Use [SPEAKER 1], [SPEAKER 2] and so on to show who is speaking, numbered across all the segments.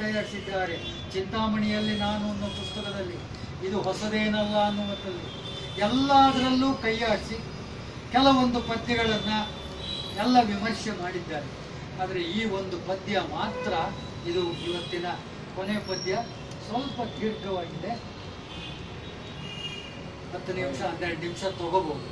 [SPEAKER 1] ಕೈಯಾಡಿಸಿದ್ದಾರೆ ಚಿಂತಾಮಣಿಯಲ್ಲಿ ನಾನು ಅನ್ನೋ ಪುಸ್ತಕದಲ್ಲಿ ಇದು ಹೊಸದೇನಲ್ಲ ಅನ್ನುವುದರಲ್ಲಿ ಎಲ್ಲದರಲ್ಲೂ ಕೈಯಾಡಿಸಿ ಕೆಲವೊಂದು ಪದ್ಯಗಳನ್ನು ಎಲ್ಲ ವಿಮರ್ಶೆ ಮಾಡಿದ್ದಾರೆ ಆದರೆ ಈ ಒಂದು ಪದ್ಯ ಮಾತ್ರ ಇದು ಇವತ್ತಿನ ಕೊನೆ ಪದ್ಯ ಸ್ವಲ್ಪ ದೀರ್ಘವಾಗಿದೆ ಹತ್ತು ನಿಮಿಷ ಹನ್ನೆರಡು ನಿಮಿಷ ತಗೋಬಹುದು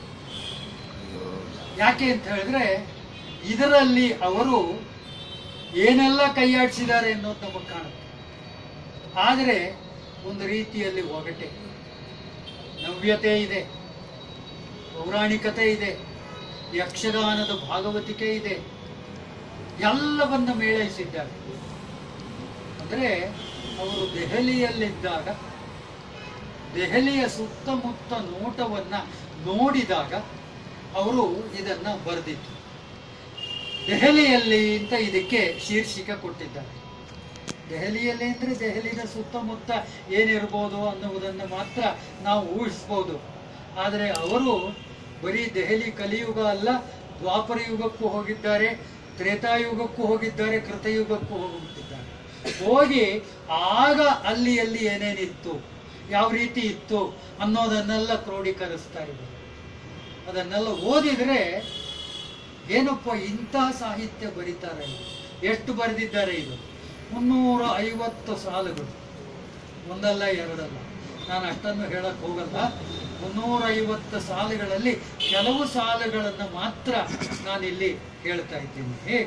[SPEAKER 1] ಯಾಕೆ ಅಂತ ಹೇಳಿದ್ರೆ ಇದರಲ್ಲಿ ಅವರು ಏನೆಲ್ಲ ಕೈಯಾಡಿಸಿದ್ದಾರೆ ಅನ್ನೋದು ನಮಗೆ ಕಾಣುತ್ತೆ ಆದರೆ ಒಂದು ರೀತಿಯಲ್ಲಿ ಒಗಟೆ ನವ್ಯತೆ ಇದೆ ಪೌರಾಣಿಕತೆ ಇದೆ ಯಕ್ಷಗಾನದ ಭಾಗವತಿಕೆ ಇದೆ ಎಲ್ಲವನ್ನ ಮೇಳೈಸಿದ್ದಾರೆ ಅಂದರೆ ಅವರು ದೆಹಲಿಯಲ್ಲಿದ್ದಾಗ ದೆಹಲಿಯ ಸುತ್ತಮುತ್ತ ನೋಟವನ್ನ ನೋಡಿದಾಗ ಅವರು ಇದನ್ನ ಬರೆದಿತ್ತು ದೆಹಲಿಯಲ್ಲಿ ಅಂತ ಇದಕ್ಕೆ ಶೀರ್ಷಿಕೆ ಕೊಟ್ಟಿದ್ದಾರೆ ದೆಹಲಿಯಲ್ಲಿ ಅಂದ್ರೆ ದೆಹಲಿಯ ಸುತ್ತಮುತ್ತ ಏನಿರ್ಬೋದು ಅನ್ನುವುದನ್ನು ಮಾತ್ರ ನಾವು ಊಹಿಸ್ಬೋದು ಆದರೆ ಅವರು ಬರೀ ದೆಹಲಿ ಕಲಿಯುಗ ಅಲ್ಲ ದ್ವಾಪರ ಯುಗಕ್ಕೂ ಹೋಗಿದ್ದಾರೆ ತ್ರೇತಾಯುಗಕ್ಕೂ ಹೋಗಿದ್ದಾರೆ ಕೃತಯುಗಕ್ಕೂ ಹೋಗಿಬಿಟ್ಟಿದ್ದಾರೆ ಹೋಗಿ ಆಗ ಅಲ್ಲಿ ಅಲ್ಲಿ ಏನೇನಿತ್ತು ಯಾವ ರೀತಿ ಇತ್ತು ಅನ್ನೋದನ್ನೆಲ್ಲ ಕ್ರೋಢೀಕರಿಸ್ತಾ ಇದ್ದಾರೆ ಅದನ್ನೆಲ್ಲ ಓದಿದ್ರೆ ಏನಪ್ಪ ಇಂತಹ ಸಾಹಿತ್ಯ ಬರೀತಾರೆ ಎಷ್ಟು ಬರೆದಿದ್ದಾರೆ ಇದು ಮುನ್ನೂರ ಐವತ್ತು ಸಾಲುಗಳು ಒಂದಲ್ಲ ಎರಡಲ್ಲ ನಾನು ಅಷ್ಟನ್ನು ಹೇಳಕ್ ಹೋಗಲ್ಲ ಮುನ್ನೂರ ಐವತ್ತು ಸಾಲುಗಳಲ್ಲಿ ಕೆಲವು ಸಾಲುಗಳನ್ನು ಮಾತ್ರ ನಾನಿಲ್ಲಿ ಹೇಳ್ತಾ ಇದ್ದೀನಿ ಹೇ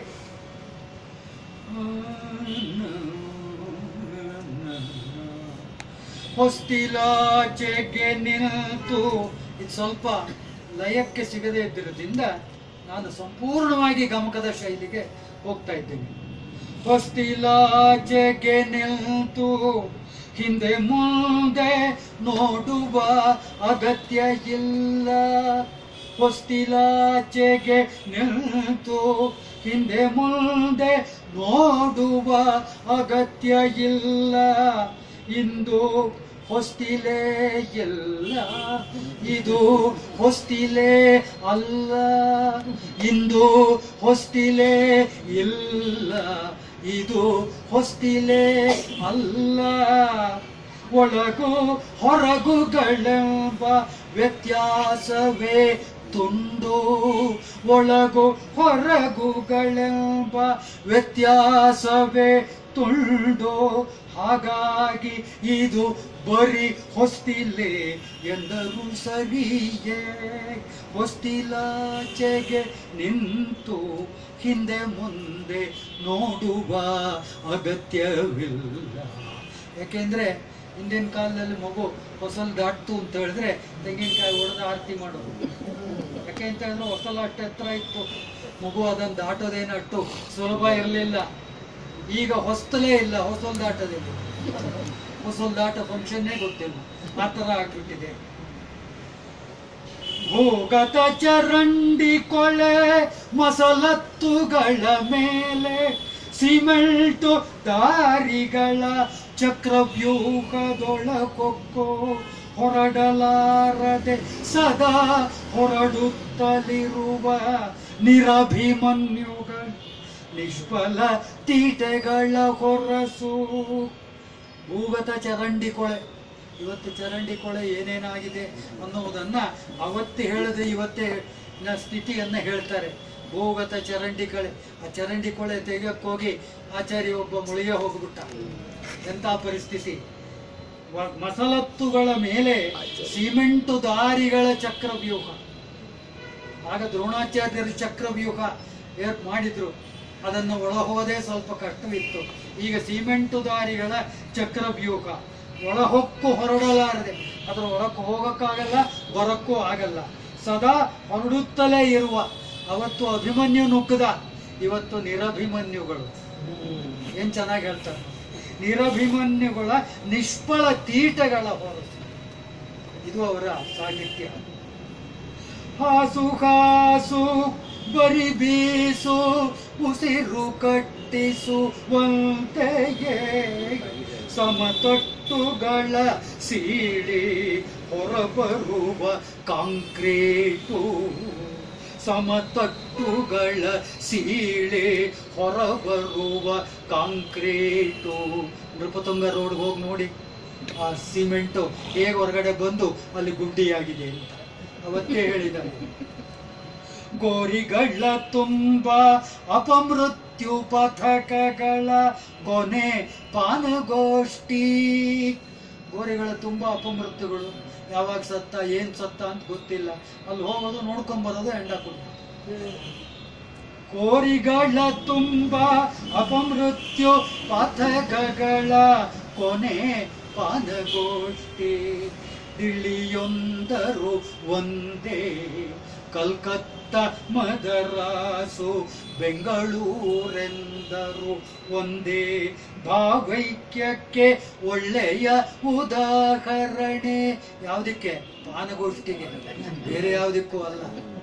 [SPEAKER 1] ಹೊಸ್ತಿಲಾಚೆಗೆ ನಿಂತು ಇದು ಸ್ವಲ್ಪ ಲಯಕ್ಕೆ ಸಿಗದೇ ಇದ್ದಿರೋದ್ರಿಂದ ನಾನು ಸಂಪೂರ್ಣವಾಗಿ ಗಮಕದ ಶೈಲಿಗೆ ಹೋಗ್ತಾ ಇದ್ದೀನಿ ಹೊಸ್ತಿಲಾಚೆಗೆ ನಿಂತು ಹಿಂದೆ ಮುಂದೆ ನೋಡುವ ಅಗತ್ಯ ಇಲ್ಲ ಹೊಸ್ತಿಲಾಚೆಗೆ ನಿಂತು ಹಿಂದೆ ಮುಂದೆ ನೋಡುವ ಅಗತ್ಯ ಇಲ್ಲ ಇಂದು ಹೊಸ್ತಿಲೇ ಎಲ್ಲ ಇದು ಹೊಸ್ತಿಲೇ ಅಲ್ಲ ಇಂದು ಹೊಸ್ತಿಲೇ ಇಲ್ಲ ಇದು ಹೊಸ್ತಿಲೇ ಅಲ್ಲ ಒಳಗು ಹೊರಗುಗಳೆಂಬ ವ್ಯತ್ಯಾಸವೇ ತುಂಡು ಒಳಗು ಹೊರಗುಗಳೆಂಬ ವ್ಯತ್ಯಾಸವೇ ತುಂಡು ಹಾಗಾಗಿ ಇದು ಬರೀ ಹೊಸ್ತಿಲೆ ಎಂದರು ಸರಿಯೇ ಹೊಸ್ತಿಲಾಚೆಗೆ ನಿಂತು ಹಿಂದೆ ಮುಂದೆ ನೋಡುವ ಅಗತ್ಯವಿಲ್ಲ ಯಾಕೆಂದ್ರೆ ಹಿಂದಿನ ಕಾಲದಲ್ಲಿ ಮಗು ಹೊಸಲ್ ದಾಟ್ತು ಅಂತ ಹೇಳಿದ್ರೆ ತೆಂಗಿನಕಾಯಿ ಹೊಡೆದು ಆರತಿ ಮಾಡೋದು ಯಾಕೆ ಅಂತ ಹೇಳಿದ್ರೆ ಹೊಸಲು ಅಷ್ಟು ಎತ್ತರ ಇತ್ತು ಮಗು ಅದನ್ನು ದಾಟೋದೇನು ಅಷ್ಟು ಸುಲಭ ಇರಲಿಲ್ಲ ಈಗ ಹೊಸ್ತಲೇ ಇಲ್ಲ ಹೊಸಲು ದಾಟೋದಿಲ್ಲ ಹೊಸಲು ದಾಟೋ ಫಂಕ್ಷನ್ನೇ ಗೊತ್ತಿಲ್ಲ ಆ ಥರ ಆಗ್ಬಿಟ್ಟಿದೆ ಭೋಗತ ಚರಂಡಿ ಕೊಳೆ ಮಸಲತ್ತುಗಳ ಮೇಲೆ ಸಿಮೆಂಟು ದಾರಿಗಳ ಚಕ್ರವ್ಯೂಹದೊಳಗೊಕ್ಕೋ ಹೊರಡಲಾರದೆ ಸದಾ ಹೊರಡುತ್ತಲಿರುವ ನಿರಭಿಮನ್ಯುಗಳ ನಿಷ್ಫಲ ತೀಟೆಗಳ ಹೊರಸು ಭೂಗತ ಚರಂಡಿ ಕೊಳೆ ಇವತ್ತು ಚರಂಡಿ ಕೊಳೆ ಏನೇನಾಗಿದೆ ಅನ್ನುವುದನ್ನ ಅವತ್ತು ಹೇಳದೆ ಇವತ್ತೇ ನ ಸ್ಥಿತಿಯನ್ನ ಹೇಳ್ತಾರೆ ಭೂಗತ ಚರಂಡಿ ಕಳೆ ಆ ಚರಂಡಿ ಕೊಳೆ ತೆಗೆಯಕ್ಕೆ ಹೋಗಿ ಆಚಾರ್ಯ ಒಬ್ಬ ಮುಳಿಯ ಹೋಗ್ಬಿಟ್ಟ ಎಂಥ ಪರಿಸ್ಥಿತಿ ವ- ಮಸಲತ್ತುಗಳ ಮೇಲೆ ಸಿಮೆಂಟು ದಾರಿಗಳ ಚಕ್ರವ್ಯೂಹ ಆಗ ದ್ರೋಣಾಚಾರ್ಯರ ಚಕ್ರವ್ಯೂಹ ಏರ್ ಮಾಡಿದ್ರು ಅದನ್ನು ಒಳಹೋದೆ ಸ್ವಲ್ಪ ಕಷ್ಟವಿತ್ತು ಈಗ ಸಿಮೆಂಟು ದಾರಿಗಳ ಚಕ್ರವ್ಯೂಹ ಒಳಹೊಕ್ಕು ಹೊರಡಲಾರದೆ ಅದರ ಒಳಕ್ಕೆ ಹೋಗಕ್ಕಾಗಲ್ಲ ಬರಕ್ಕೂ ಆಗಲ್ಲ ಸದಾ ಹೊರಡುತ್ತಲೇ ಇರುವ ಅವತ್ತು ಅಭಿಮನ್ಯು ನುಗ್ಗದ ಇವತ್ತು ನಿರಭಿಮನ್ಯುಗಳು ಏನ್ ಚೆನ್ನಾಗಿ ಹೇಳ್ತಾರೆ ನಿರಭಿಮನ್ಯುಗಳ ನಿಷ್ಫಲ ತೀಟಗಳ ಹೊರತು ಇದು ಅವರ ಸಾಹಿತ್ಯ ಹಾಸು ಹಾಸು ಬರಿ ಬೀಸು ಉಸಿರು ಕಟ್ಟಿಸುವಂತೆಯೇ ಸಮತಟ್ಟುಗಳ ಸೀಳಿ ಹೊರಬರುವ ಕಾಂಕ್ರೀಟು ಸಮತಟ್ಟುಗಳ ಸೀಳೆ ಹೊರಬರುವ ಕಾಂಕ್ರೀಟು ನೃಪತುಂಗ ರೋಡ್ಗೆ ಹೋಗಿ ನೋಡಿ ಆ ಸಿಮೆಂಟು ಹೇಗೆ ಹೊರಗಡೆ ಬಂದು ಅಲ್ಲಿ ಗುಡ್ಡಿಯಾಗಿದೆ ಅಂತ ಅವತ್ತೇ ಹೇಳಿದ್ದಾರೆ ಗೋರಿಗಳ ತುಂಬ ಅಪಮೃತ್ಯು ಪಥಕಗಳ ಕೊನೆ ಪಾನಗೋಷ್ಠಿ ಗೋರಿಗಳ ತುಂಬ ಅಪಮೃತ್ಯುಗಳು ಯಾವಾಗ ಸತ್ತ ಏನ್ ಸತ್ತ ಅಂತ ಗೊತ್ತಿಲ್ಲ ಅಲ್ಲಿ ಹೋಗೋದು ನೋಡ್ಕೊಂಡ್ ಬರೋದು ಎಂಡ ಕೊಡೋದು ಕೋರಿಗಳ ತುಂಬ ಅಪಮೃತ್ಯು ಪಥಕಗಳ ಕೊನೆ ಪಾನಗೋಷ್ಠಿ ದಿಳ್ಳಿಯೊಂದರು ಒಂದೇ ಕಲ್ಕತ್ತ ಮದರಾಸು ಬೆಂಗಳೂರೆಂದರು ಒಂದೇ ಭಾವೈಕ್ಯಕ್ಕೆ ಒಳ್ಳೆಯ ಉದಾಹರಣೆ ಯಾವುದಕ್ಕೆ ಪಾನಗೋಷ್ಠಿಗೆ ಬೇರೆ ಯಾವುದಕ್ಕೂ ಅಲ್ಲ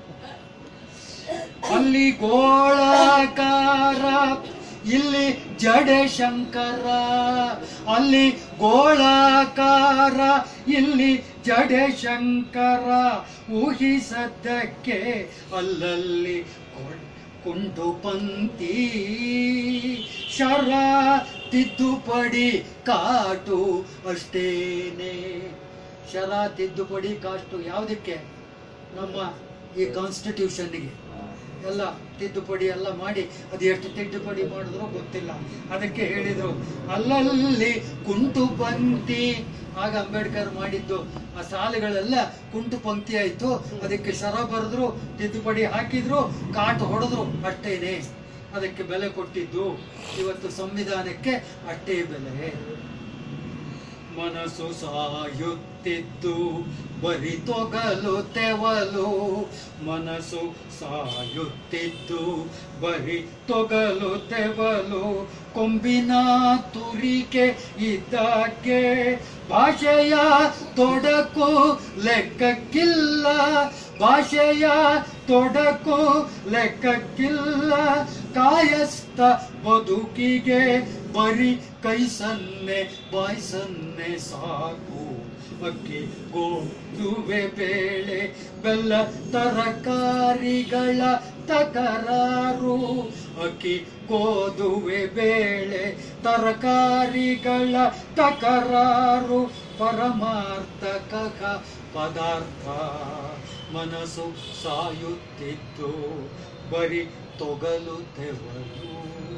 [SPEAKER 1] ಅಲ್ಲಿ ಗೋಳಾಕಾರ ಇಲ್ಲಿ ಜಡೆ ಶಂಕರ ಅಲ್ಲಿ ಗೋಳಾಕಾರ ಇಲ್ಲಿ ಜಡೆ ಶಂಕರ ಊಹಿಸದ್ದಕ್ಕೆ ಅಲ್ಲಲ್ಲಿ ಕೊ- ಕುಂಟು ಪಂಕ್ತಿ ಶರ ತಿದ್ದುಪಡಿ ಕಾಟು ಅಷ್ಟೇನೆ ಶರ ತಿದ್ದುಪಡಿ ಕಾಟು ಯಾವುದಕ್ಕೆ ನಮ್ಮ ಈ ಕಾನ್ಸ್ಟಿಟ್ಯೂಷನ್ಗೆ ಎಲ್ಲ ತಿದ್ದುಪಡಿ ಎಲ್ಲ ಮಾಡಿ ಅದು ಎಷ್ಟು ತಿದ್ದುಪಡಿ ಮಾಡಿದ್ರು ಗೊತ್ತಿಲ್ಲ ಅದಕ್ಕೆ ಹೇಳಿದ್ರು ಅಲ್ಲಲ್ಲಿ ಕುಂಟು ಪಂಕ್ತಿ ಆಗ ಅಂಬೇಡ್ಕರ್ ಮಾಡಿದ್ದು ಆ ಸಾಲುಗಳೆಲ್ಲ ಕುಂಟು ಪಂಕ್ತಿ ಆಯ್ತು ಅದಕ್ಕೆ ಶರ ಬರೆದ್ರು ತಿದ್ದುಪಡಿ ಹಾಕಿದ್ರು ಕಾಟು ಹೊಡೆದ್ರು ಅಷ್ಟೇನೆ ಅದಕ್ಕೆ ಬೆಲೆ ಕೊಟ್ಟಿದ್ದು ಇವತ್ತು ಸಂವಿಧಾನಕ್ಕೆ ಅಷ್ಟೇ ಬೆಲೆ ಮನಸ್ಸು ಸಾಯುತ್ತಿದ್ದು ಬರಿ ತೊಗಲು ತೆವಲು ಮನಸ್ಸು ಸಾಯುತ್ತಿದ್ದು ಬರಿ ತೊಗಲು ತೆವಲು ಕೊಂಬಿನ ತುರಿಕೆ ಇದ್ದಾಗೆ ಭಾಷೆಯ ತೊಡಕು ಲೆಕ್ಕಕ್ಕಿಲ್ಲ ಭಾಷೆಯ ತೊಡಕು ಲೆಕ್ಕಕ್ಕಿಲ್ಲ ಕಾಯಸ್ಥ ಬದುಕಿಗೆ ಬರೀ ಕೈ ಸನ್ನೆ ಬಾಯ್ ಸನ್ನೆ ಸಾಕು ಅಕ್ಕಿ ಗೋಧುವೆ ಬೇಳೆ ಬೆಲ್ಲ ತರಕಾರಿಗಳ ತಕರಾರು ಅಕ್ಕಿ ಗೋಧುವೆ ಬೇಳೆ ತರಕಾರಿಗಳ ತಕರಾರು ಪರಮಾರ್ಥಕ ಪದಾರ್ಥ ಮನಸ್ಸು ಸಾಯುತ್ತಿದ್ದು ಬರಿ ತೊಗಲು ತೆವಲು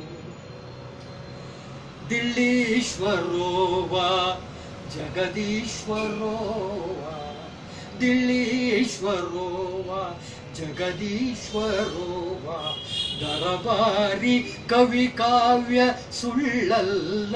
[SPEAKER 1] ದಿಳ್ಳೀಶ್ವರೋವ ಜಗದೀಶ್ವರೋವ ದಿಳ್ಳೀಶ್ವರೋವ ಜಗದೀಶ್ವರೋವ ದರಬಾರಿ ಕವಿ ಕಾವ್ಯ ಸುಳ್ಳಲ್ಲ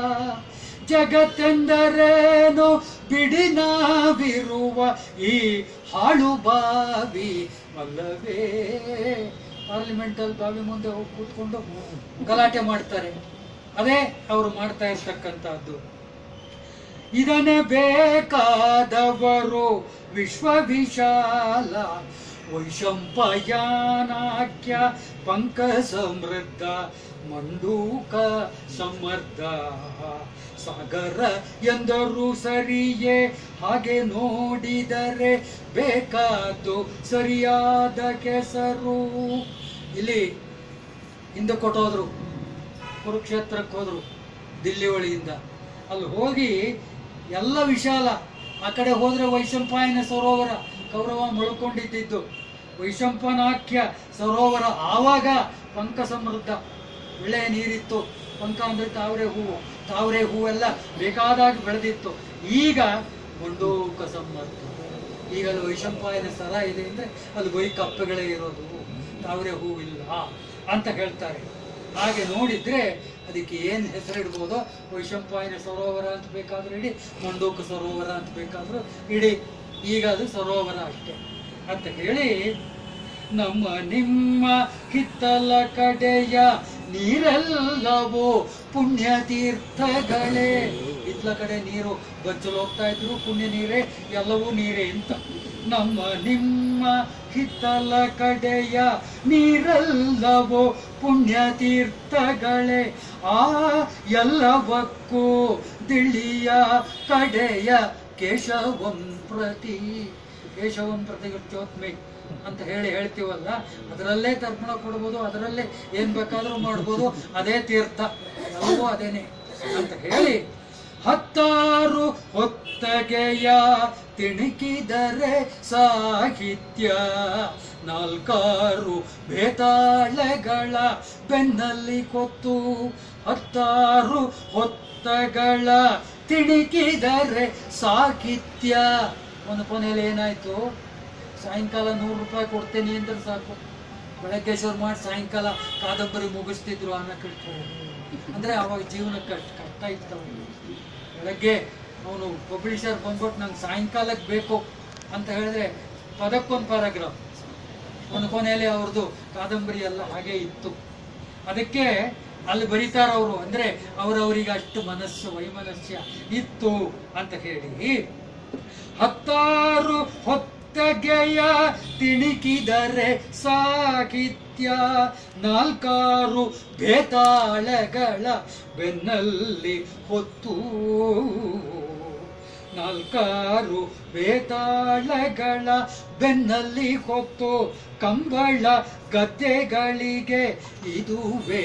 [SPEAKER 1] ಜಗತ್ತೆಂದರೇನು ಬಿಡಿ ನಾವಿರುವ ಈ ಹಾಳು ಬಾವಿ ಅಲ್ಲವೇ ಪಾರ್ಲಿಮೆಂಟಲ್ಲಿ ಬಾವಿ ಮುಂದೆ ಹೋಗಿ ಕೂತ್ಕೊಂಡು ಗಲಾಟೆ ಮಾಡ್ತಾರೆ ಅದೇ ಅವರು ಮಾಡ್ತಾ ಇರ್ತಕ್ಕಂಥದ್ದು ಇದನ್ನೇ ಬೇಕಾದವರು ವಿಶ್ವವಿಶಾಲ ವೈಶಂಪಯಾನಾಖ್ಯ ಪಂಕ ಸಮೃದ್ಧ ಮಂಡೂಕ ಸಮರ್ಥ ಸಾಗರ ಎಂದರು ಸರಿಯೇ ಹಾಗೆ ನೋಡಿದರೆ ಬೇಕಾದ್ದು ಸರಿಯಾದ ಕೆಸರು ಇಲ್ಲಿ ಹಿಂದೆ ಕೊಟ್ಟೋದ್ರು ಕುರುಕ್ಷೇತ್ರಕ್ಕೆ ಹೋದ್ರು ದಿಲ್ಲಿ ಒಳಗಿಂದ ಅಲ್ಲಿ ಹೋಗಿ ಎಲ್ಲ ವಿಶಾಲ ಆ ಕಡೆ ಹೋದ್ರೆ ವೈಶಂಪಾಯನ ಸರೋವರ ಕೌರವ ಮುಳ್ಕೊಂಡಿದ್ದಿದ್ದು ವೈಶಂಪನಾಖ್ಯ ಸರೋವರ ಆವಾಗ ಪಂಕ ಸಮೃದ್ಧ ಒಳ್ಳೆಯ ನೀರಿತ್ತು ಪಂಕ ಅಂದ್ರೆ ತಾವರೆ ಹೂವು ತಾವರೆ ಹೂವೆಲ್ಲ ಬೇಕಾದಾಗ ಬೆಳೆದಿತ್ತು ಈಗ ಮುಂಡೂಕ ಸಮರ್ಥ ಈಗ ಅಲ್ಲಿ ವೈಶಂಪಾಯನ ಸರ ಇದೆ ಅಂದ್ರೆ ಅಲ್ಲಿ ಬೈ ಕಪ್ಪೆಗಳೇ ಇರೋದು ತಾವರೆ ಹೂವಿಲ್ಲ ಅಂತ ಹೇಳ್ತಾರೆ ಹಾಗೆ ನೋಡಿದ್ರೆ ಅದಕ್ಕೆ ಏನು ಹೆಸರಿಡ್ಬೋದೋ ವೈಶಂಪಾಯನ ಸರೋವರ ಅಂತ ಬೇಕಾದ್ರೂ ಇಡಿ ಮಂಡೂಕ ಸರೋವರ ಅಂತ ಬೇಕಾದ್ರೂ ಇಡಿ ಈಗ ಅದು ಸರೋವರ ಅಷ್ಟೇ ಅಂತ ಹೇಳಿ ನಮ್ಮ ನಿಮ್ಮ ಕಿತ್ತಲ ಕಡೆಯ ನೀರೆಲ್ಲವೂ ಪುಣ್ಯ ತೀರ್ಥಗಳೇ ಇತ್ಲ ಕಡೆ ನೀರು ಬಚ್ಚಲು ಹೋಗ್ತಾ ಇದ್ರು ಪುಣ್ಯ ನೀರೇ ಎಲ್ಲವೂ ನೀರೇ ಅಂತ ನಮ್ಮ ನಿಮ್ಮ ಹಿತ್ತಲ ಕಡೆಯ ನೀರೆಲ್ಲವೂ ಪುಣ್ಯ ತೀರ್ಥಗಳೇ ಆ ಎಲ್ಲವಕ್ಕೂ ದಿಳಿಯ ಕಡೆಯ ಕೇಶವಂ ಪ್ರತಿ ಕೇಶವಂ ಪ್ರತಿ ಗಚ್ಚೋತ್ಮಿ ಅಂತ ಹೇಳಿ ಹೇಳ್ತೀವಲ್ಲ ಅದರಲ್ಲೇ ತರ್ಪಣ ಕೊಡ್ಬೋದು ಅದರಲ್ಲೇ ಏನ್ ಬೇಕಾದ್ರೂ ಮಾಡ್ಬೋದು ಅದೇ ತೀರ್ಥ ಎಲ್ಲವೂ ಅದೇನೆ ಅಂತ ಹೇಳಿ ಹತ್ತಾರು ಹೊತ್ತಗೆಯ ತಿಣುಕಿದರೆ ಸಾಹಿತ್ಯ ನಾಲ್ಕಾರು ಬೇತಾಳಗಳ ಬೆನ್ನಲ್ಲಿ ಕೊತ್ತು ಹತ್ತಾರು ಹೊತ್ತಗಳ ತಿಣುಕಿದರೆ ಸಾಹಿತ್ಯ ಒಂದು ಕೊನೆಯಲ್ಲಿ ಏನಾಯ್ತು ಸಾಯಂಕಾಲ ನೂರು ರೂಪಾಯಿ ಕೊಡ್ತೇನೆ ಅಂದ್ರೆ ಸಾಕು ಬೆಳಗ್ಗೆ ಶುರು ಮಾಡಿ ಸಾಯಂಕಾಲ ಕಾದಂಬರಿ ಮುಗಿಸ್ತಿದ್ರು ಅನ್ನ ಕಟ್ಕೊಂಡು ಅಂದ್ರೆ ಅವಾಗ ಜೀವನಕ್ಕೆ ಅಷ್ಟು ಕಷ್ಟ ಇತ್ತು ಅವ್ನಿಗೆ. ಬೆಳಗ್ಗೆ ಅವನು ಪಬ್ಲಿಷರ್ ಬಂದ್ಬಿಟ್ಟು ನಂಗೆ ಸಾಯಂಕಾಲಕ್ಕೆ ಬೇಕು ಅಂತ ಹೇಳಿದ್ರೆ ಪದಕ್ಕೊಂದು ಪ್ಯಾರಾಗ್ರಾಫ್ ಒಂದು ಕೊನೆಯಲ್ಲಿ ಅವ್ರದ್ದು ಕಾದಂಬರಿ ಎಲ್ಲ ಹಾಗೆ ಇತ್ತು ಅದಕ್ಕೆ ಅಲ್ಲಿ ಬರೀತಾರ ಅವರು ಅಂದ್ರೆ ಅವರವರಿಗೆ ಅಷ್ಟು ಮನಸ್ಸು ವೈಮನಸ್ಯ ಇತ್ತು ಅಂತ ಹೇಳಿ ಹತ್ತಾರು ಹೊತ್ತಗೆಯ ತಿಣಿಕಿದರೆ ಸಾಹಿತ್ಯ ನಾಲ್ಕಾರು ಬೇತಾಳಗಳ ಬೆನ್ನಲ್ಲಿ ಹೊತ್ತು ನಾಲ್ಕಾರು ಬೇತಾಳಗಳ ಬೆನ್ನಲ್ಲಿ ಹೊತ್ತು ಕಂಬಳ ಗದ್ದೆಗಳಿಗೆ ಇದುವೇ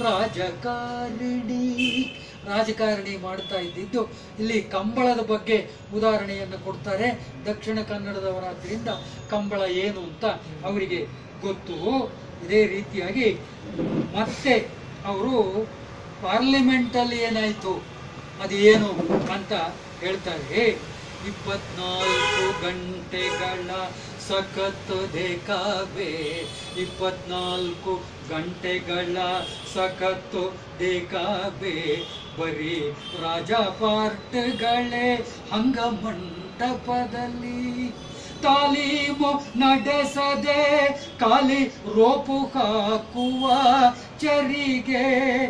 [SPEAKER 1] ರಾಜಕಾರಿಣಿ ರಾಜಕಾರಣಿ ಮಾಡ್ತಾ ಇದ್ದಿದ್ದು ಇಲ್ಲಿ ಕಂಬಳದ ಬಗ್ಗೆ ಉದಾಹರಣೆಯನ್ನು ಕೊಡ್ತಾರೆ ದಕ್ಷಿಣ ಕನ್ನಡದವರಾದ್ರಿಂದ ಕಂಬಳ ಏನು ಅಂತ ಅವರಿಗೆ ಗೊತ್ತು ಇದೇ ರೀತಿಯಾಗಿ ಮತ್ತೆ ಅವರು ಪಾರ್ಲಿಮೆಂಟಲ್ಲಿ ಏನಾಯ್ತು ಅದು ಏನು ಅಂತ ಹೇಳ್ತಾರೆ ಇಪ್ಪತ್ನಾಲ್ಕು ಗಂಟೆಗಳ ಸಖತ್ ದೇಕಾಬೆ ಇಪ್ಪತ್ನಾಲ್ಕು ಗಂಟೆಗಳ ಸಖತ್ತು ದೇಕಾಬೆ ಬರೀ ರಾಜಪಾರ್ಟ್ಗಳೇ ಹಂಗ ಮಂಟಪದಲ್ಲಿ ತಾಲೀಮು ನಡೆಸದೆ ಖಾಲಿ ರೋಪು ಹಾಕುವ ಚರಿಗೆ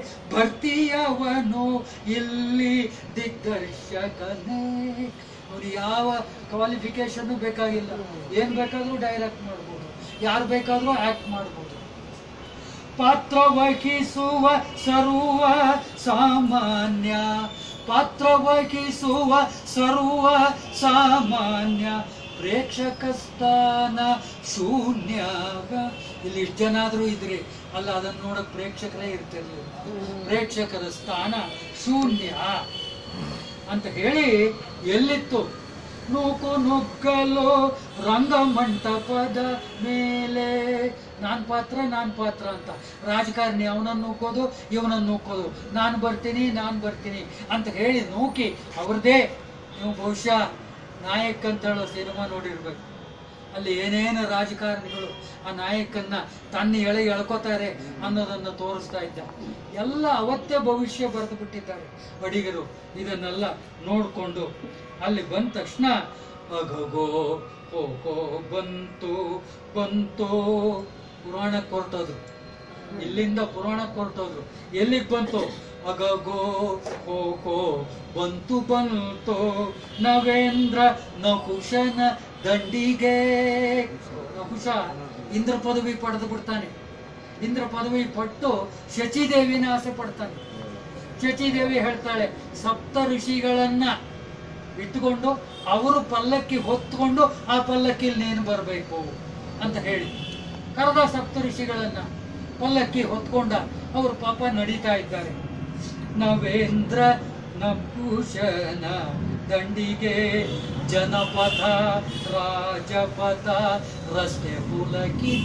[SPEAKER 1] ಭರ್ತಿಯವನು ಇಲ್ಲಿ ದಿಗ್ದರ್ಶಕನೇ ಅವ್ನು ಯಾವ ಕ್ವಾಲಿಫಿಕೇಶನ್ ಬೇಕಾಗಿಲ್ಲ ಏನ್ ಬೇಕಾದ್ರೂ ಡೈರೆಕ್ಟ್ ಮಾಡ್ಬೋದು ಯಾರು ಬೇಕಾದ್ರೂ ಆಕ್ಟ್ ಮಾಡ್ಬೋದು ಪಾತ್ರ ವಹಿಸುವ ಸರ್ವ ಸಾಮಾನ್ಯ ಪಾತ್ರ ವಹಿಸುವ ಸರ್ವ ಸಾಮಾನ್ಯ ಪ್ರೇಕ್ಷಕ ಸ್ಥಾನ ಶೂನ್ಯ ಇಲ್ಲಿ ಇಷ್ಟು ಜನ ಆದ್ರೂ ಇದ್ರಿ ಅಲ್ಲ ಅದನ್ನ ನೋಡಕ್ ಪ್ರೇಕ್ಷಕರೇ ಇರ್ತಿರ್ಲಿಲ್ಲ ಪ್ರೇಕ್ಷಕರ ಸ್ಥಾನ ಶೂನ್ಯ ಅಂತ ಹೇಳಿ ಎಲ್ಲಿತ್ತು ನೂಕು ನುಗ್ಗಲು ರಂಗಮಂಟಪದ ಮೇಲೆ ನಾನ್ ಪಾತ್ರ ನಾನ್ ಪಾತ್ರ ಅಂತ ರಾಜಕಾರಣಿ ಅವನನ್ನು ನೂಕೋದು ಇವನನ್ನು ನೂಕೋದು ನಾನು ಬರ್ತೀನಿ ನಾನು ಬರ್ತೀನಿ ಅಂತ ಹೇಳಿ ನೂಕಿ ಅವ್ರದ್ದೇ ನೀವು ಬಹುಶಃ ನಾಯಕ್ ಅಂತ ಹೇಳೋ ಸಿನಿಮಾ ನೋಡಿರ್ಬೇಕು ಅಲ್ಲಿ ಏನೇನು ರಾಜಕಾರಣಿಗಳು ಆ ನಾಯಕನ್ನ ತನ್ನ ಎಳೆ ಎಳ್ಕೋತಾರೆ ಅನ್ನೋದನ್ನ ತೋರಿಸ್ತಾ ಇದ್ದ ಎಲ್ಲ ಅವತ್ತೇ ಭವಿಷ್ಯ ಬರೆದು ಬಿಟ್ಟಿದ್ದಾರೆ ಅಡಿಗರು ಇದನ್ನೆಲ್ಲ ನೋಡ್ಕೊಂಡು ಅಲ್ಲಿ ಬಂದ ತಕ್ಷಣ ಅಗಗೋ ಹೋಗೋ ಬಂತು ಬಂತು ಪುರಾಣಕ್ಕೆ ಹೊರಟೋದು ಇಲ್ಲಿಂದ ಪುರಾಣಕ್ಕೆ ಹೊರಟೋದ್ರು ಎಲ್ಲಿಗೆ ಬಂತು ಅಗಗೋ ಹೋಗೋ ಬಂತು ಬಂತು ನವೇಂದ್ರ ನಹುಶನ ದಂಡಿಗೆ ನಹುಶ ಇಂದ್ರ ಪದವಿ ಪಡೆದು ಬಿಡ್ತಾನೆ ಇಂದ್ರ ಪದವಿ ಪಟ್ಟು ಶಚಿದೇವಿನ ಆಸೆ ಪಡ್ತಾನೆ ಶಚಿದೇವಿ ಹೇಳ್ತಾಳೆ ಸಪ್ತ ಋಷಿಗಳನ್ನ ಇಟ್ಟುಕೊಂಡು ಅವರು ಪಲ್ಲಕ್ಕಿ ಹೊತ್ಕೊಂಡು ಆ ಪಲ್ಲಕ್ಕಿಲಿ ನೀನು ಬರಬೇಕು ಅಂತ ಹೇಳಿ ಕರೆದ ಸಪ್ತ ಋಷಿಗಳನ್ನ ಪಲ್ಲಕ್ಕಿ ಹೊತ್ಕೊಂಡ ಅವರು ಪಾಪ ನಡೀತಾ ಇದ್ದಾರೆ ನವೇಂದ್ರ ನಪುಷನ ದಂಡಿಗೆ ಜನಪಥ ರಾಜಪಥ ರಸ್ತೆ ಪುಲಕಿತ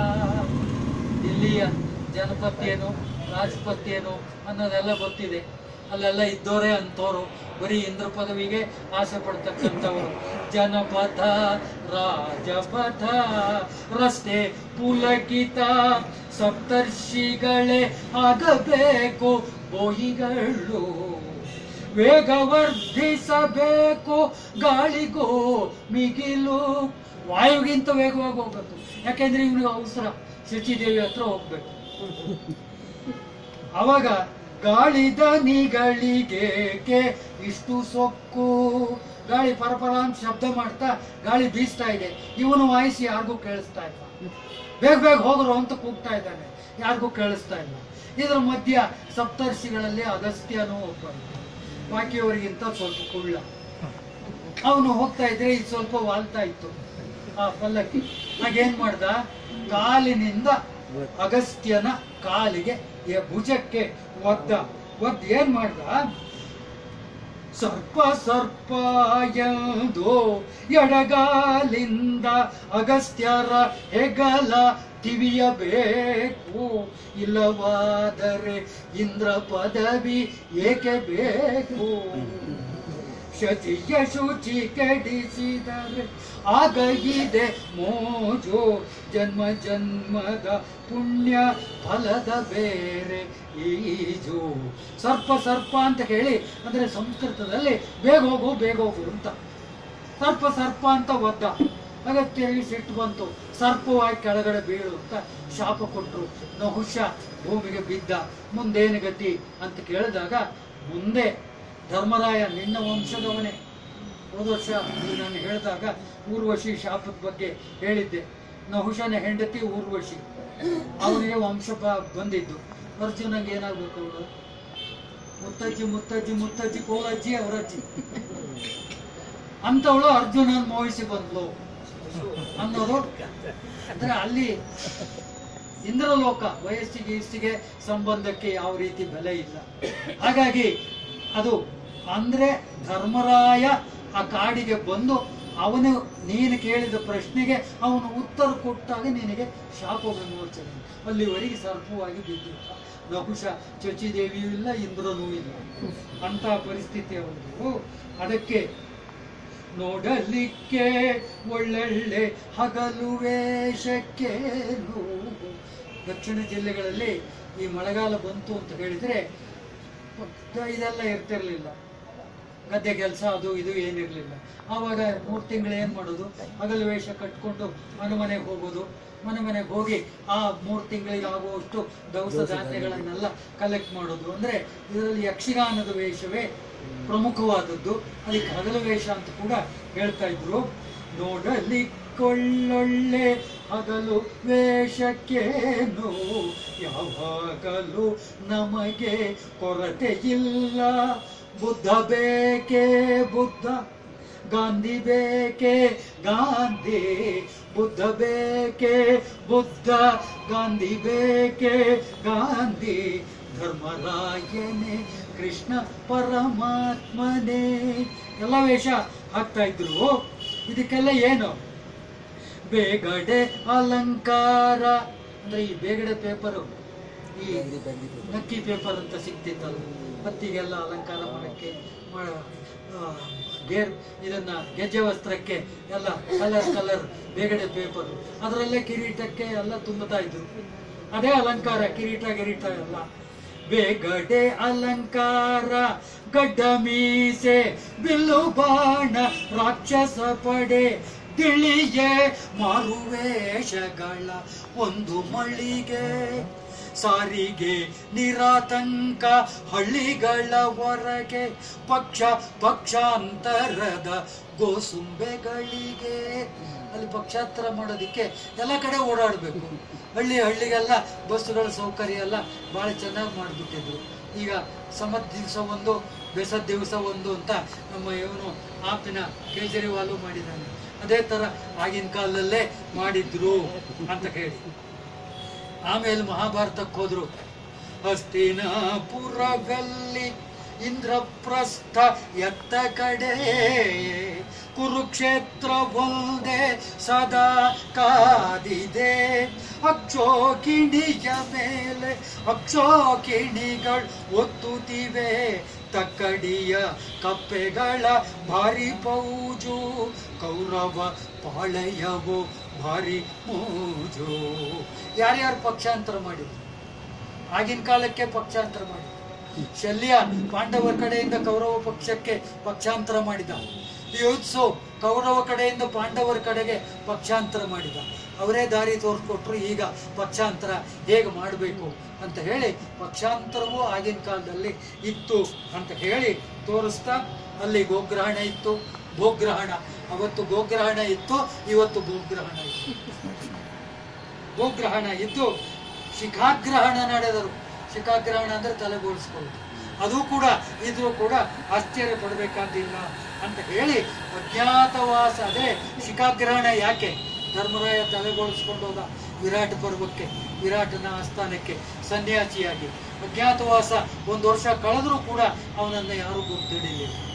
[SPEAKER 1] ಇಲ್ಲಿಯ ಜನಪತ್ ಏನು ರಾಜಪತ್ ಏನು ಅನ್ನೋದೆಲ್ಲ ಗೊತ್ತಿದೆ ಅಲ್ಲೆಲ್ಲ ಇದ್ದೋರೇ ಅಂತೋರು ಬರೀ ಇಂದ್ರ ಪದವಿಗೆ ಆಸೆ ಪಡ್ತಕ್ಕಂಥವ್ರು ಜನಪಥ ರಾಜಪಥ ರಸ್ತೆ ಪುಲಕಿತ ಸಪ್ತರ್ಷಿಗಳೇ ಆಗಬೇಕು ಬೋಯಿಗಳು ವೇಗವರ್ಧಿಸಬೇಕು ಗಾಳಿಗೂ ಮಿಗಿಲು ವಾಯುಗಿಂತ ವೇಗವಾಗಿ ಹೋಗ್ಬೇಕು ಯಾಕೆಂದ್ರೆ ಇವನಿಗೆ ಅವಸರ ಶಚಿದೇವಿ ಹತ್ರ ಹೋಗ್ಬೇಕು ಅವಾಗ ಗಾಳಿ ದನಿಗಳಿಗೇಕೆ ಇಷ್ಟು ಸೊಕ್ಕು ಗಾಳಿ ಪರಪರ ಅಂತ ಶಬ್ದ ಮಾಡ್ತಾ ಗಾಳಿ ಬೀಸ್ತಾ ಇದೆ ಇವನು ವಾಯಿಸಿ ಯಾರಿಗೂ ಕೇಳಿಸ್ತಾ ಇಲ್ಲ ಬೇಗ ಬೇಗ ಹೋಗ್ರು ಅಂತ ಕೂಗ್ತಾ ಇದ್ದಾನೆ ಯಾರಿಗೂ ಕೇಳಿಸ್ತಾ ಇಲ್ಲ ಇದ್ರ ಮಧ್ಯ ಸಪ್ತರ್ಷಿಗಳಲ್ಲಿ ಅಗಸ್ತ್ಯನೂ ಒಬ್ಬ ಬಾಕಿಯವರಿಗಿಂತ ಸ್ವಲ್ಪ ಕುಳ್ಳ ಅವನು ಹೋಗ್ತಾ ಇದ್ರೆ ಇದು ಸ್ವಲ್ಪ ವಾಲ್ತಾ ಇತ್ತು ಆ ಪಲ್ಲಕ್ಕಿ ಹಾಗೇನ್ ಮಾಡ್ದ ಕಾಲಿನಿಂದ ಅಗಸ್ತ್ಯನ ಕಾಲಿಗೆ ಎ- ಭುಜಕ್ಕೆ ಒದ್ದ ಒದ್ ಏನ್ ಮಾಡ್ದ ಸರ್ಪ ಸರ್ಪ ಎಂದು ಎಡಗಾಲಿಂದ ಅಗಸ್ತ್ಯರ ಹೆಗಲ ತಿವಿಯಬೇಕು ಇಲ್ಲವಾದರೆ ಇಂದ್ರ ಪದವಿ ಏಕೆ ಬೇಕು ಶಚಿಯ ಶುಚಿ ಕೆಡಿಸಿದರೆ ಆಗ ಇದೆ ಮೋಜು ಜನ್ಮ ಜನ್ಮದ ಪುಣ್ಯ ಫಲದ ಬೇರೆ ಈಜು ಸರ್ಪ ಸರ್ಪ ಅಂತ ಹೇಳಿ ಅಂದ್ರೆ ಸಂಸ್ಕೃತದಲ್ಲಿ ಬೇಗ ಹೋಗು ಬೇಗ ಹೋಗು ಅಂತ ಸರ್ಪ ಸರ್ಪ ಅಂತ ಒದ್ದ ಅಗತ್ಯವಾಗಿ ಸಿಟ್ಟು ಬಂತು ಸರ್ಪವಾಗಿ ಕೆಳಗಡೆ ಬೀಳು ಅಂತ ಶಾಪ ಕೊಟ್ಟರು ನಹುಷ ಭೂಮಿಗೆ ಬಿದ್ದ ಮುಂದೇನು ಗತಿ ಅಂತ ಕೇಳಿದಾಗ ಮುಂದೆ ಧರ್ಮರಾಯ ನಿನ್ನ ವಂಶದವನೇ ಹೋದ ವರ್ಷ ಇದು ನಾನು ಹೇಳಿದಾಗ ಊರ್ವಶಿ ಶಾಪದ ಬಗ್ಗೆ ಹೇಳಿದ್ದೆ ನಹುಷನ ಹೆಂಡತಿ ಊರ್ವಶಿ ಅವನಿಗೆ ವಂಶ ಬ- ಬಂದಿದ್ದು ಅರ್ಜುನಂಗೆ ಏನಾಗ್ಬೇಕು ಅವಳು ಮುತ್ತಜ್ಜಿ ಮುತ್ತಜ್ಜಿ ಮುತ್ತಜ್ಜಿ ಕೋಲಜ್ಜಿ ಅವರಜ್ಜಿ ಅಂತವಳು ಅರ್ಜುನನ್ ಮೋಹಿಸಿ ಬಂದ್ಲು ಅನ್ನೋದು ಅಂದ್ರೆ ಅಲ್ಲಿ ಇಂದ್ರಲೋಕ ವಯಸ್ಸಿಗೆ ಇಷ್ಟಿಗೆ ಸಂಬಂಧಕ್ಕೆ ಯಾವ ರೀತಿ ಬೆಲೆ ಇಲ್ಲ ಹಾಗಾಗಿ ಅದು ಅಂದ್ರೆ ಧರ್ಮರಾಯ ಆ ಕಾಡಿಗೆ ಬಂದು ಅವನು ನೀನು ಕೇಳಿದ ಪ್ರಶ್ನೆಗೆ ಅವನು ಉತ್ತರ ಕೊಟ್ಟಾಗ ನಿನಗೆ ಶಾಪ ವಿಮೋಚನೆ ಅಲ್ಲಿವರೆಗೆ ಸರ್ಪವಾಗಿ ಬಿದ್ದಿದ್ದ ನಹುಷ ಚಚಿದೇವಿಯೂ ಇಲ್ಲ ಇಂದ್ರನೂ ಇಲ್ಲ ಅಂತ ಪರಿಸ್ಥಿತಿ ಅವನು ಅದಕ್ಕೆ ನೋಡಲಿಕ್ಕೆ ಒಳ್ಳೊಳ್ಳೆ ಹಗಲು ವೇಷಕ್ಕೆ ದಕ್ಷಿಣ ಜಿಲ್ಲೆಗಳಲ್ಲಿ ಈ ಮಳೆಗಾಲ ಬಂತು ಅಂತ ಹೇಳಿದ್ರೆ ಇದೆಲ್ಲ ಇರ್ತಿರ್ಲಿಲ್ಲ ಗದ್ದೆ ಕೆಲಸ ಅದು ಇದು ಏನಿರಲಿಲ್ಲ ಆವಾಗ ಮೂರು ತಿಂಗಳು ಏನು ಮಾಡೋದು ಹಗಲು ವೇಷ ಕಟ್ಕೊಂಡು ಮನೆ ಮನೆಗೆ ಹೋಗೋದು ಮನೆ ಮನೆಗೆ ಹೋಗಿ ಆ ಮೂರು ತಿಂಗಳಿಗೆ ಆಗುವಷ್ಟು ದವಸ ಧಾನ್ಯಗಳನ್ನೆಲ್ಲ ಕಲೆಕ್ಟ್ ಮಾಡೋದು ಅಂದ್ರೆ ಇದರಲ್ಲಿ ಯಕ್ಷಗಾನದ ವೇಷವೇ ಪ್ರಮುಖವಾದದ್ದು ಅದಕ್ಕೆ ಹಗಲು ವೇಷ ಅಂತ ಕೂಡ ಹೇಳ್ತಾ ಇದ್ರು ನೋಡಲಿಕ್ಕೊಳ್ಳೊಳ್ಳೆ ಹಗಲು ವೇಷಕ್ಕೇನು ಯಾವಾಗಲೂ ನಮಗೆ ಕೊರತೆ ಇಲ್ಲ ಬುದ್ಧ ಬೇಕೇ ಬುದ್ಧ ಗಾಂಧಿ ಬೇಕೇ ಗಾಂಧಿ ಬುದ್ಧ ಬೇಕೇ ಬುದ್ಧ ಗಾಂಧಿ ಬೇಕೇ ಗಾಂಧಿ ಧರ್ಮರಾಯನೇ ಕೃಷ್ಣ ಪರಮಾತ್ಮನೇ ಎಲ್ಲ ವೇಷ ಹಾಕ್ತಾ ಇದ್ರು ಇದಕ್ಕೆಲ್ಲ ಏನು ಬೇಗಡೆ ಅಲಂಕಾರ ಅಂದ್ರೆ ಈ ಬೇಗಡೆ ಪೇಪರು ಈ ನಕ್ಕಿ ಪೇಪರ್ ಅಂತ ಸಿಕ್ತಿತ್ತಲ್ಲ ಹತ್ತಿಗೆಲ್ಲ ಅಲಂಕಾರ ಮಾಡಕ್ಕೆ ಮಾಡ- ಆ, ಗೇರ್ ಇದನ್ನ ಗೆಜ್ಜೆ ವಸ್ತ್ರಕ್ಕೆ ಎಲ್ಲ ಕಲರ್ ಕಲರ್ ಬೇಗಡೆ ಪೇಪರ್ ಅದರಲ್ಲೇ ಕಿರೀಟಕ್ಕೆ ಎಲ್ಲ ತುಂಬುತ್ತಾ ಇದ್ರು ಅದೇ ಅಲಂಕಾರ ಕಿರೀಟ ಗಿರೀಟ ಎಲ್ಲ ಬೇಗಡೆ ಅಲಂಕಾರ ಗಡ್ಡ ಮೀಸೆ ಬಿಲ್ಲು ಬಾಣ ರಾಕ್ಷಸ ಪಡೆ ತಿಳಿಯೇ ಮಾರುವೇಷಗಳ ಒಂದು ಮಳಿಗೆ ಸಾರಿಗೆ ನಿರಾತಂಕ ಹಳ್ಳಿಗಳ ಹೊರಗೆ ಪಕ್ಷ ಪಕ್ಷಾಂತರದ ಗೋಸುಂಬೆಗಳಿಗೆ ಅಲ್ಲಿ ಪಕ್ಷಾಂತರ ಮಾಡೋದಿಕ್ಕೆ ಎಲ್ಲ ಕಡೆ ಓಡಾಡಬೇಕು ಹಳ್ಳಿ ಹಳ್ಳಿಗೆಲ್ಲ ಬಸ್ಸುಗಳ ಸೌಕರ್ಯ ಎಲ್ಲ ಭಾಳ ಚೆನ್ನಾಗಿ ಮಾಡಿಬಿಟ್ಟಿದ್ರು ಈಗ ಸಮದ್ ದಿವಸ ಒಂದು ಬೆಸದ್ ದಿವಸ ಒಂದು ಅಂತ ನಮ್ಮ ಇವನು ಆಪಿನ ಕೇಜ್ರಿವಾಲು ಮಾಡಿದ್ದಾನೆ ಅದೇ ಥರ ಆಗಿನ ಕಾಲದಲ್ಲೇ ಮಾಡಿದ್ರು ಅಂತ ಹೇಳಿ ಆಮೇಲೆ ಮಹಾಭಾರತಕ್ಕೆ ಹೋದ್ರು ಹಸ್ತಿನಾಪುರದಲ್ಲಿ ಇಂದ್ರಪ್ರಸ್ಥ ಎತ್ತ ಕಡೆ ಕುರುಕ್ಷೇತ್ರ ಒಂದೇ ಸದಾ ಕಾದಿದೆ ಅಕ್ಷೋಕಿಣಿಯ ಮೇಲೆ ಅಕ್ಷೋಕಿಣಿಗಳು ಒತ್ತುತ್ತಿವೆ ತಕ್ಕಡಿಯ ಕಪ್ಪೆಗಳ ಭಾರಿ ಪೌಜು ಕೌರವ ಪಾಳೆಯವು ಭಾರಿ ಮೂಜು ಯಾರ್ಯಾರು ಪಕ್ಷಾಂತರ ಮಾಡಿದ್ರು ಆಗಿನ ಕಾಲಕ್ಕೆ ಪಕ್ಷಾಂತರ ಮಾಡಿದ್ರು ಶಲ್ಯ ಪಾಂಡವರ ಕಡೆಯಿಂದ ಕೌರವ ಪಕ್ಷಕ್ಕೆ ಪಕ್ಷಾಂತರ ಮಾಡಿದ ಯುತ್ಸು ಕೌರವ ಕಡೆಯಿಂದ ಪಾಂಡವರ ಕಡೆಗೆ ಪಕ್ಷಾಂತರ ಮಾಡಿದ ಅವರೇ ದಾರಿ ತೋರಿಸ್ಕೊಟ್ರು ಈಗ ಪಕ್ಷಾಂತರ ಹೇಗೆ ಮಾಡಬೇಕು ಅಂತ ಹೇಳಿ ಪಕ್ಷಾಂತರವೂ ಆಗಿನ ಕಾಲದಲ್ಲಿ ಇತ್ತು ಅಂತ ಹೇಳಿ ತೋರಿಸ್ತಾ ಅಲ್ಲಿ ಗೋಗ್ರಹಣ ಇತ್ತು ಭೂಗ್ರಹಣ ಅವತ್ತು ಗೋಗ್ರಹಣ ಇತ್ತು ಇವತ್ತು ಭೂಗ್ರಹಣ ಇತ್ತು ಭೂಗ್ರಹಣ ಇದ್ದು ಶಿಖಾಗ್ರಹಣ ನಡೆದರು ಶಿಖಾಗ್ರಹಣ ಅಂದ್ರೆ ತಲೆಬೋಳಿಸ್ಕೊಳ್ಳೋದು ಅದು ಕೂಡ ಇದ್ರೂ ಕೂಡ ಆಶ್ಚರ್ಯ ಪಡಬೇಕಾದಿಲ್ಲ ಅಂತ ಹೇಳಿ ಅಜ್ಞಾತವಾಸ ಅದೇ ಶಿಖಾಗ್ರಹಣ ಯಾಕೆ ಧರ್ಮರಾಯ ತಲೆಬೋಳಿಸ್ಕೊಂಡು ಹೋದ ವಿರಾಟ್ ಪರ್ವಕ್ಕೆ ವಿರಾಟನ ಆಸ್ಥಾನಕ್ಕೆ ಸನ್ಯಾಸಿಯಾಗಿ ಅಜ್ಞಾತವಾಸ ಒಂದು ವರ್ಷ ಕಳೆದರೂ ಕೂಡ ಅವನನ್ನು ಯಾರೂ ಗುರ್ತಿಡಿಲಿಲ್ಲ